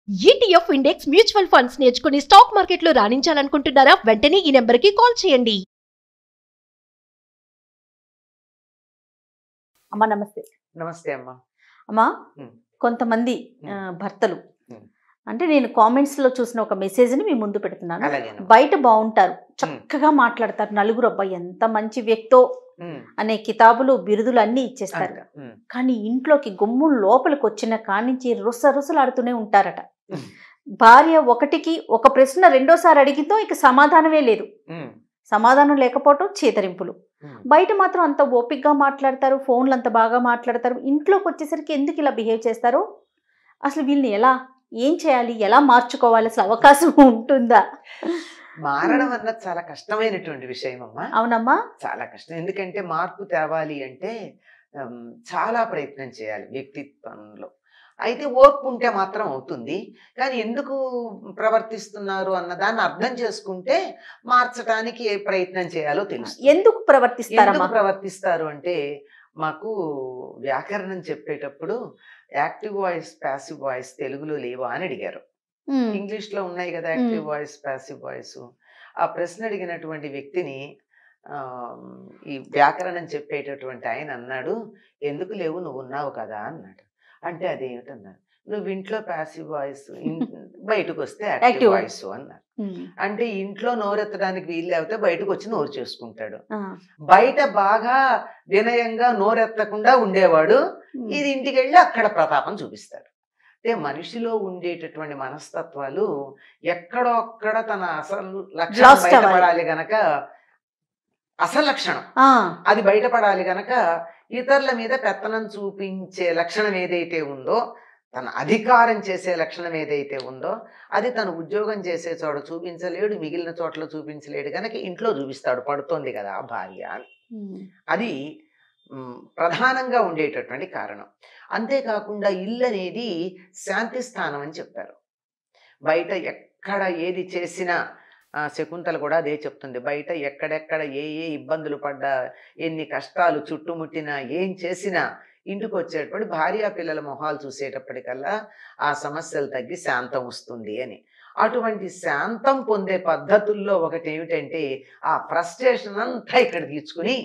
ETF index mutual funds నేర్చుకుని stock మార్కెట్లో రాణించాలనుకుంటున్నారా వెంటనే ఈ నెంబర్కి కాల్ చేయండి అమ్మ నమస్తే నమస్తే అమ్మా అమ్మా ఉమ్. కొంతమంది ఉమ్. ఆ, భర్తలు ఉమ్. అంటే నేను కామెంట్స్ లో చూసిన ఒక మెసేజ్ ని మీ ముందు పెడుతున్నాను అలాగేనమ్మా. బయట బాగుంటారు చక్కగా మాట్లాడతారు నలుగురు అబ్బాయి ఎంత మంచి వ్యక్తో ఉమ్, అనే కితాబులు బిరుదులు అన్ని ఇచ్చేస్తారు అంట. ఉమ్, కానీ ఇంట్లోకి గుమ్ము లోపలికి వచ్చిన కానించి రుస రుసలాడుతూనే ఉంటారట ఉమ్, భార్య ఒకటికి ఒక ప్రశ్న రెండోసారి అడిగితో ఇక సమాధానమే లేదు ఉమ్, సమాధానం లేకపోవటం చేతరింపులు ఉమ్. బయట మాత్రం అంత ఓపిక్గా మాట్లాడతారు ఫోన్లు అంత బాగా మాట్లాడతారు ఇంట్లోకి వచ్చేసరికి ఎందుకు ఇలా బిహేవ్ చేస్తారు అసలు వీళ్ళని ఎలా ఏం చేయాలి ఎలా మార్చుకోవాలి అసలు అవకాశం ఉంటుందా మారడం అన్నది చాలా కష్టమైనటువంటి విషయం అమ్మా అవునమ్మా చాలా కష్టం ఎందుకంటే మార్పు తేవాలి అంటే ఉమ్, చాలా ప్రయత్నం చేయాలి వ్యక్తిత్వంలో అయితే ఓర్పు ఉంటే మాత్రం అవుతుంది కానీ ఎందుకు ప్రవర్తిస్తున్నారు అన్న దాన్ని అర్థం చేసుకుంటే మార్చడానికి ఏ ప్రయత్నం చేయాలో తెలుసు ఎందుకు ప్రవర్తిస్తారమ్మా ఎందుకు ప్రవర్తిస్తారు అంటే మాకు వ్యాకరణం చెప్పేటప్పుడు యాక్టివ్ వాయిస్ ప్యాసివ్ వాయిస్ తెలుగులో లేవా అని అడిగారు ఉమ్, ఇంగ్లీష్ లో ఉన్నాయి కదా యాక్టివ్ మ్మ్. వాయిస్ ప్యాసివ్ వాయిస్ ఆ ప్రశ్న అడిగినటువంటి వ్యక్తిని ఆ, ఈ వ్యాకరణం చెప్పేటటువంటి ఆయన అన్నాడు ఎందుకు లేవు నువ్వు ఉన్నావు కదా అన్నాడు అంటే అదేమిటన్నాడు నువ్వు ఇంట్లో ప్యాసివ్ వాయిస్ బయటకు వస్తే యాక్టివ్ Active వాయిస్ అన్నారు ఉమ్, అంటే ఇంట్లో నోరెత్తడానికి వీలు లేకపోతే బయటకు వచ్చి నోరు చేసుకుంటాడు ఆ, బయట బాగా వినయంగా నోరెత్తకుండా ఉండేవాడు ఉమ్, ఇది ఇంటికి వెళ్ళి అక్కడ ప్రతాపం చూపిస్తాడు అంటే మనిషిలో ఉండేటటువంటి మనస్తత్వాలు ఎక్కడో అక్కడ తన అసలు లక్షణం Lost అవ్వాలి. బయటపడాలి గనక అసలు లక్షణం ఆ, అది బయటపడాలి గనక ఇతరుల మీద పెత్తనం చూపించే లక్షణం ఏదైతే ఉందో తన అధికారం చేసే లక్షణం ఏదైతే ఉందో అది తను ఉద్యోగం చేసే చోట చూపించలేడు మిగిలిన చోట్ల చూపించలేడు గనక ఇంట్లో చూపిస్తాడు పడుతోంది కదా ఆ భార్య అని. ఉమ్, అది మ్, ప్రధానంగా ఉండేటటువంటి కారణం అంతేకాకుండా ఇల్లు అనేది శాంతి స్థానం అని చెప్పారు బయట ఎక్కడ ఏది చేసినా ఆ, శకుంతల కూడా అదే చెప్తుంది బయట ఎక్కడెక్కడ ఏ ఏ ఇబ్బందులు పడ్డా ఎన్ని కష్టాలు చుట్టుముట్టినా ఏం చేసినా ఇంటికి వచ్చేటప్పుడు భార్య పిల్లల మొహాలు చూసేటప్పటికల్లా ఆ సమస్యలు తగ్గి శాంతం వస్తుంది అని అటువంటి శాంతం పొందే పద్ధతుల్లో ఒకటి ఏమిటంటే ఆ ఫ్రస్ట్రేషన్ అంతా ఇక్కడ తీర్చుకుని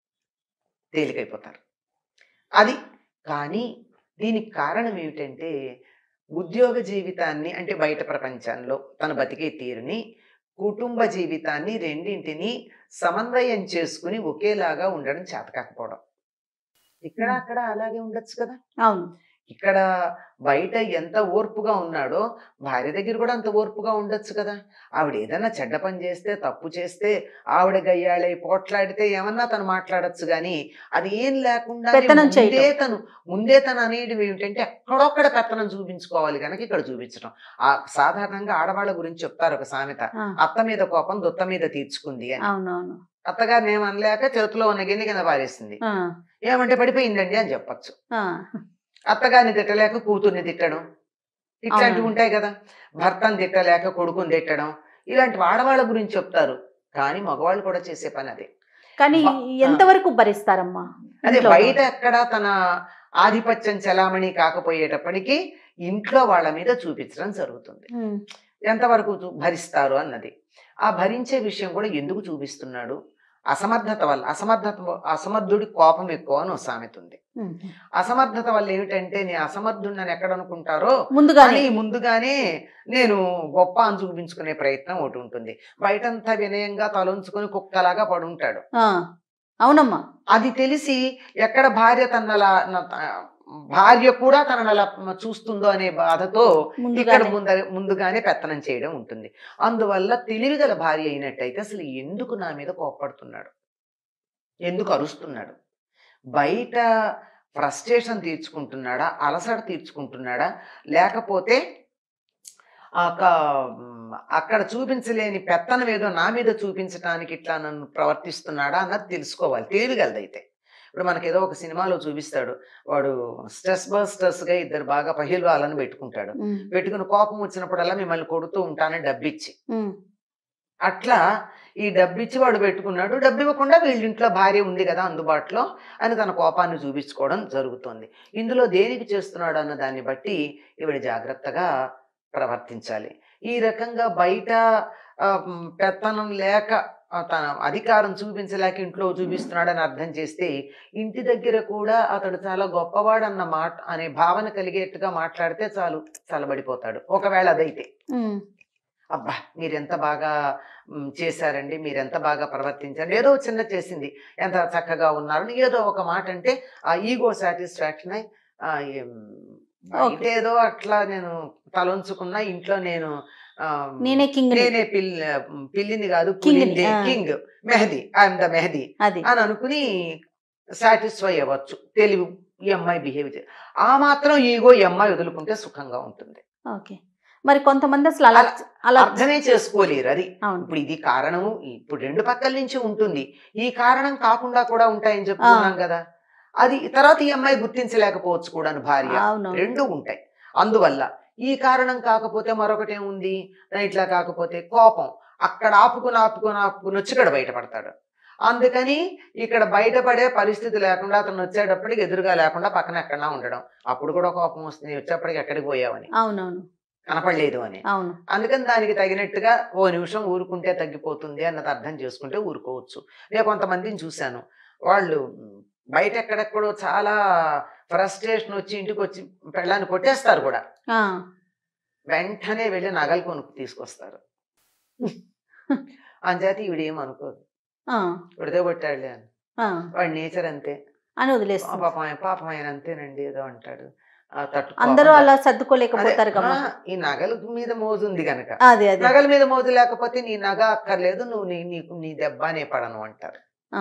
తేలికైపోతారు అది కానీ దీనికి కారణం ఏమిటంటే ఉద్యోగ జీవితాన్ని అంటే బయట ప్రపంచంలో తన బతికే తీరుని కుటుంబ జీవితాన్ని రెండింటిని సమన్వయం చేసుకుని ఒకేలాగా ఉండడం చేతకాకపోవడం ఇక్కడ అక్కడ అలాగే ఉండొచ్చు కదా అవును ఇక్కడ బయట ఎంత ఓర్పుగా ఉన్నాడో భార్య దగ్గర కూడా అంత ఓర్పుగా ఉండొచ్చు కదా ఆవిడ ఏదన్నా చెడ్డ పని చేస్తే తప్పు చేస్తే ఆవిడ గయ్యాళై పోట్లాడితే ఏమన్నా తను మాట్లాడొచ్చు కానీ అది ఏం లేకుండా పెత్తనం ముందే చేయటం. తను ముందే తను అనేది ఏమిటంటే ఎక్కడొక్కడ పెత్తనం చూపించుకోవాలి కనుక ఇక్కడ చూపించడం ఆ సాధారణంగా ఆడవాళ్ళ గురించి చెప్తారు ఒక సామెత ఆ, అత్త మీద కోపం దొత్త మీద తీర్చుకుంది అని అవునవును అత్తగారిని ఏమనలేక చేతిలో ఉన్న గిన్నె కింద పారేసింది ఆ, ఏమంటే పడిపోయిందండి అని చెప్పచ్చు ఆ, అత్తగారిని తిట్టలేక కూతుర్ని తిట్టడం ఇట్లాంటివి అవును. ఉంటాయి కదా భర్తను తిట్టలేక కొడుకుని తిట్టడం ఇలాంటి ఆడవాళ్ళ గురించి చెప్తారు కానీ మగవాళ్ళు కూడా చేసే పని అదే కానీ బ- ఎంతవరకు భరిస్తారమ్మా అదే ఇంట్లో? బయట ఎక్కడ తన ఆధిపత్యం చలామణి కాకపోయేటప్పటికీ ఇంట్లో వాళ్ళ మీద చూపించడం జరుగుతుంది ఉమ్, ఎంతవరకు చూ- భరిస్తారు అన్నది ఆ భరించే విషయం కూడా ఎందుకు చూపిస్తున్నాడు అసమర్థత వల్ల అసమర్థత అసమర్థుడి కోపం ఎక్కువ అని ఒక సామెత ఉంది ఉమ్. అసమర్థత వల్ల ఏమిటంటే నేను అసమర్థుడిని ఎక్కడ అనుకుంటారో ముందుగానే కానీ ముందుగానే నేను గొప్ప అని చూపించుకునే ప్రయత్నం ఒకటి ఉంటుంది బయటంతా వినయంగా తలొంచుకొని కుక్కలాగా పడుంటాడు ఆ, అవునమ్మా అది తెలిసి ఎక్కడ భార్య తనలా న- భార్య కూడా తనని అలా చూస్తుందో అనే బాధతో ఇక్కడ ముందుగానే ముంద ముందుగానే పెత్తనం చేయడం ఉంటుంది అందువల్ల తెలివిగల భార్య అయినట్టయితే అసలు ఎందుకు నా మీద కోప్పడుతున్నాడు ఎందుకు అరుస్తున్నాడు బయట ఫ్రస్ట్రేషన్ తీర్చుకుంటున్నాడా అలసట తీర్చుకుంటున్నాడా లేకపోతే ఆ క- అక్కడ చూపించలేని పెత్తనం ఏదో నా మీద చూపించడానికి ఇట్లా నన్ను ప్రవర్తిస్తున్నాడా అన్నది తెలుసుకోవాలి తెలివిగలదైతే ఇప్పుడు మనకి ఏదో ఒక సినిమాలో చూపిస్తాడు వాడు స్ట్రెస్ బస్టర్స్ గా ఇద్దరు బాగా పహిల్వాలని పెట్టుకుంటాడు ఉమ్, పెట్టుకుని కోపం వచ్చినప్పుడల్లా మిమ్మల్ని కొడుతూ ఉంటానని డబ్బిచ్చి ఉమ్, అట్లా ఈ డబ్బిచ్చి వాడు పెట్టుకున్నాడు డబ్బు ఇవ్వకుండా వీళ్ళ ఇంట్లో భార్య ఉంది కదా అందుబాటులో అని తన కోపాన్ని చూపించుకోవడం జరుగుతుంది ఇందులో దేనికి చేస్తున్నాడు అన్న దాన్ని బట్టి ఈవిడ జాగ్రత్తగా ప్రవర్తించాలి ఈ రకంగా బయట ఆ, మ్, పెత్తనం లేక ఆ, తన అధికారం చూపించలేక ఇంట్లో చూపిస్తున్నాడని అర్థం చేస్తే ఇంటి దగ్గర కూడా అతడు చాలా గొప్పవాడన్న మాట అనే భావన కలిగేట్టుగా మాట్లాడితే చాలు చల్లబడిపోతాడు ఒకవేళ అదైతే ఉమ్, అబ్బా మీరెంత బాగా మ్, చేశారండి మీరెంత బాగా ప్రవర్తించారు ఏదో చిన్న చేసింది ఎంత చక్కగా ఉన్నారు ఏదో ఒక మాట అంటే ఆ ఈగో సాటిస్ఫాక్షన్ అయి ఆ, ఏం, బయట ఏదో అట్లా నేను తలొంచుకున్నా ఇంట్లో నేను ఆ, నేనే కింగ్ నేనే పిల్ పిల్లిని కాదు కింగ్ని, పులింది ఆ. King Mehdi I'm the Mehdi అది అని అనుకుని సాటిస్ఫై అవ్వచ్చు తెలివి ఈ అమ్మాయి బిహేవ్ చే ఆ మాత్రం ఈగో ఈ అమ్మాయి వదులుకుంటే సుఖంగా ఉంటుంది ఓకే మరి కొంతమంది అసలు అలా అలా అర్థమే చేసుకోలేరు అది అవును ఇప్పుడు ఇది కారణము ఇప్పుడు రెండు పక్కల నుంచి ఉంటుంది ఈ కారణం కాకుండా కూడా ఉంటాయని చెప్పుకున్నాం కదా అది తర్వాత ఈ అమ్మాయి గుర్తించలేకపోవచ్చు కూడా భార్య అవును రెండు ఉంటాయి అందువల్ల ఈ కారణం కాకపోతే మరొకటి ఏముంది ఇట్లా కాకపోతే కోపం అక్కడ ఆపుకుని ఆపుకుని ఆపుకుని వచ్చి ఇక్కడ బయటపడతాడు అందుకని ఇక్కడ బయటపడే పరిస్థితి లేకుండా అతను వచ్చేటప్పటికి ఎదురుగా లేకుండా పక్కన ఎక్కడన్నా ఉండడం అప్పుడు కూడా కోపం వస్తుంది వచ్చేప్పటికి ఎక్కడికి పోయావని అవునవును కనపడలేదు అని అవును అందుకని దానికి తగినట్టుగా ఓ నిమిషం ఊరుకుంటే తగ్గిపోతుంది అన్నది అర్థం చేసుకుంటే ఊరుకోవచ్చు నేను కొంతమందిని చూశాను వాళ్ళు బయట ఎక్కడెక్కడో చాలా ఫ్రస్ట్రేషన్ వచ్చి ఇంటికి వచ్చి పెళ్ళాన్ని కొట్టేస్తారు కూడా ఆ, వెంటనే వెళ్ళి నగలు కొనుక్కు తీసుకొస్తారు అంచేత ఈవిడేం అనుకోదు ఆ, విడితే కొట్టాడులే అని ఆ, వాడి నేచర్ అంతే అని వదిలేస్తుంది పాపం ఆయన పాపం ఆయన అంతేనండి ఏదో అంటాడు ఆ, తట్టు అందరూ కోపం అలా అదే, సర్దుకోలేకపోతారు కదా ఆ, ఈ నగల మీద మోజు ఉంది గనక అదే అదే నగల మీద మోజు లేకపోతే నీ నగ అక్కర్లేదు నువ్వు నీ నీకు నీ దెబ్బనే పడను అంటారు ఆ,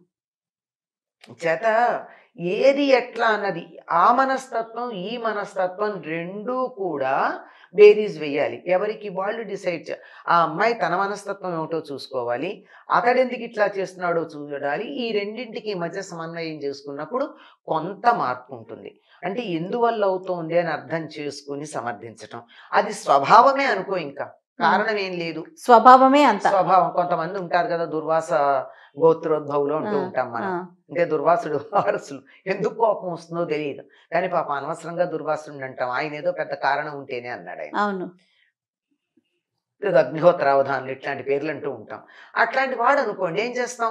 చేత ఏది ఎట్లా అన్నది ఆ మనస్తత్వం ఈ మనస్తత్వం రెండూ కూడా బేరీజ్ వేయాలి ఎవరికి వాళ్ళు డిసైడ్ ఆ అమ్మాయి తన మనస్తత్వం ఏమిటో చూసుకోవాలి అతడు ఎందుకు ఇట్లా చేస్తున్నాడో చూడాలి ఈ రెండింటికి మధ్య సమన్వయం చేసుకున్నప్పుడు కొంత మార్పు ఉంటుంది అంటే ఎందువల్ల అవుతోంది అని అర్థం చేసుకుని సమర్థించటం అది స్వభావమే అనుకో ఇంకా కారణం ఏం లేదు స్వభావమే అంత స్వభావం కొంతమంది ఉంటారు కదా దుర్వాస గోత్రోద్భవులు అంటూ ఆ, ఉంటాం మనం ఆ, అంటే దుర్వాసుడు వారసులు ఎందుకు కోపం వస్తుందో తెలియదు కానీ పాప అనవసరంగా దుర్వాసుడు అంటాం ఆయన ఏదో పెద్ద కారణం ఉంటేనే అన్నాడు ఆయన అవును ఏదో అగ్నిహోత్రావధానులు ఇట్లాంటి పేర్లు అంటూ ఉంటాం అట్లాంటి వాడు అనుకోండి ఏం చేస్తాం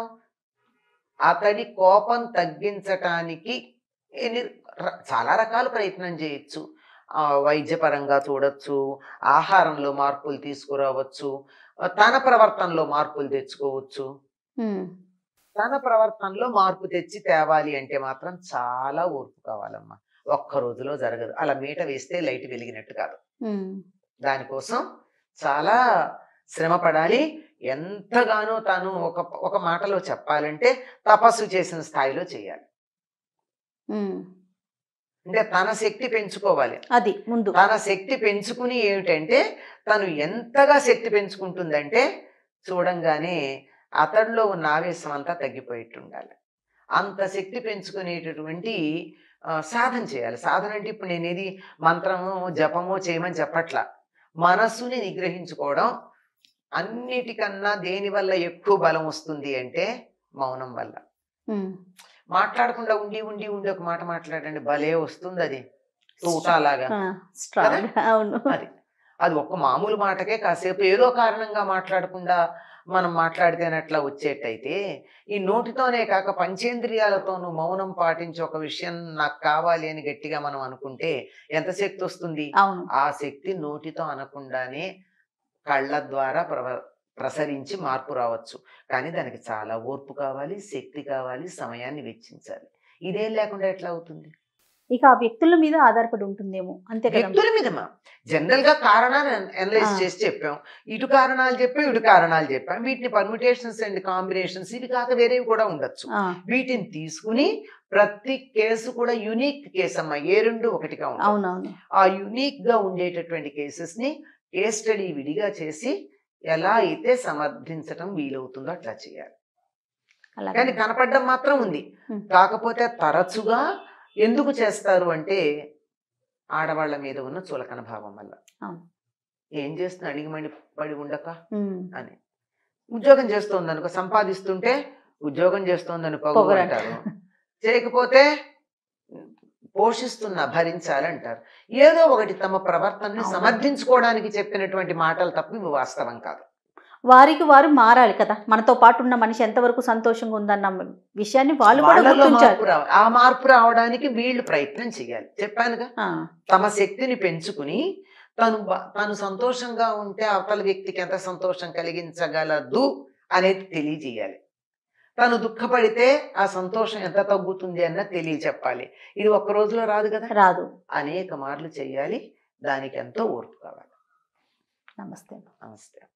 అతడి కోపం తగ్గించటానికి ఎన్ని ర- చాలా రకాల ప్రయత్నం చేయొచ్చు ఆ, వైద్యపరంగా చూడొచ్చు ఆహారంలో మార్పులు తీసుకురావచ్చు ఆ, తన ప్రవర్తనలో మార్పులు తెచ్చుకోవచ్చు ఉమ్, తన ప్రవర్తనలో మార్పు తెచ్చి తేవాలి అంటే మాత్రం చాలా ఓర్పు కావాలమ్మా ఒక్క రోజులో జరగదు అలా మీట వేస్తే లైట్ వెలిగినట్టు కాదు ఉమ్, దానికోసం చాలా శ్రమ పడాలి ఎంతగానో తాను ఒక ఒక మాటలో చెప్పాలంటే తపస్సు చేసిన స్థాయిలో చేయాలి ఉమ్. అంటే తన శక్తి పెంచుకోవాలి అది ముందు తన శక్తి పెంచుకుని ఏమిటంటే తను ఎంతగా శక్తి పెంచుకుంటుందంటే చూడంగానే అతడిలో ఉన్న ఆవేశం అంతా తగ్గిపోయేట్టు ఉండాలి అంత శక్తి పెంచుకునేటటువంటి ఆ, సాధన చేయాలి సాధన అంటే ఇప్పుడు నేను ఏది మంత్రమో జపమో చేయమని చెప్పట్లా మనస్సుని నిగ్రహించుకోవడం అన్నిటికన్నా దేని వల్ల ఎక్కువ బలం వస్తుంది అంటే మౌనం వల్ల ఉమ్, మాట్లాడకుండా ఉండి ఉండి ఉండి ఒక మాట మాట్లాడండి భలే వస్తుంది అది తూటాలాగా ఆ, స్ట్రాంగ్ అవును అది అది ఒక్క మామూలు మాటకే కాసేపు ఏదో కారణంగా మాట్లాడకుండా మనం మాట్లాడితేనట్లా వచ్చేటైతే ఈ నోటితోనే కాక పంచేంద్రియాలతోనూ మౌనం పాటించి ఒక విషయం నాకు కావాలి అని గట్టిగా మనం అనుకుంటే ఎంత శక్తి వస్తుంది అవును ఆ శక్తి నోటితో అనకుండానే కళ్ళ ద్వారా ప్రవ ప్రసరించి మార్పు రావచ్చు కానీ దానికి చాలా ఓర్పు కావాలి శక్తి కావాలి సమయాన్ని వెచ్చించాలి ఇదేం లేకుండా ఎట్లా అవుతుంది ఇక ఆ వ్యక్తుల మీద ఆధారపడి ఉంటుందేమో అంతే కదా వ్యక్తుల మీదమా జనరల్ గా కారణాలు అనలైజ్ ఆ. చేసి చెప్పాం ఇటు కారణాలు చెప్పాం ఇటు కారణాలు చెప్పాం వీటిని పర్మిటేషన్స్ అండ్ కాంబినేషన్స్ ఇవి కాక వేరేవి కూడా ఉండొచ్చు ఆ, వీటిని తీసుకుని ప్రతి కేసు కూడా యునిక్ కేసు అమ్మా ఏ రెండు ఒకటిగా ఉంటాయి అవునవును ఆ యునిక్ గా ఉండేటటువంటి కేసెస్ ని కేస్ స్టడీ విడిగా చేసి ఎలా అయితే సమర్థించటం వీలవుతుందో అట్లా చేయాలి అలాగే కానీ కనపడడం మాత్రం ఉంది Hmm. కాకపోతే తరచుగా ఎందుకు చేస్తారు అంటే ఆడవాళ్ళ మీద ఉన్న చులకన భావం వల్ల అవును. ఏం చేస్తున్నా అడిగిమణి పడి ఉండక ఉమ్, అని ఉద్యోగం చేస్తోంది అనుకో సంపాదిస్తుంటే ఉద్యోగం చేస్తోందని పొగరు పొగరు అంటారు చేయకపోతే పోషిస్తున్నా భరించాలంటారు ఏదో ఒకటి తమ ప్రవర్తనని అవును. సమర్థించుకోవడానికి చెప్పినటువంటి మాటలు తప్ప ఇవి వాస్తవం కాదు వారికి వారు మారాలి కదా మనతో పాటు ఉన్న మనిషి ఎంతవరకు సంతోషంగా ఉందన్న విషయాన్ని వాళ్ళు కూడా వాళ్ళలో గుర్తించాలి మార్పు రావాలి ఆ మార్పు రావడానికి వీళ్ళు ప్రయత్నం చేయాలి చెప్పానుగా ఆ, తమ శక్తిని పెంచుకుని తను బ- తను సంతోషంగా ఉంటే అవతల వ్యక్తికి ఎంత సంతోషం కలిగించగలదు అనేది తెలియజేయాలి తను దుఃఖపడితే ఆ సంతోషం ఎంత తగ్గుతుంది అన్న తెలియచెప్పాలి ఇది ఒక్క రోజులో రాదు కదా రాదు అనేక మార్లు చేయాలి దానికి ఎంతో ఓర్పు కావాలి నమస్తే నమస్తే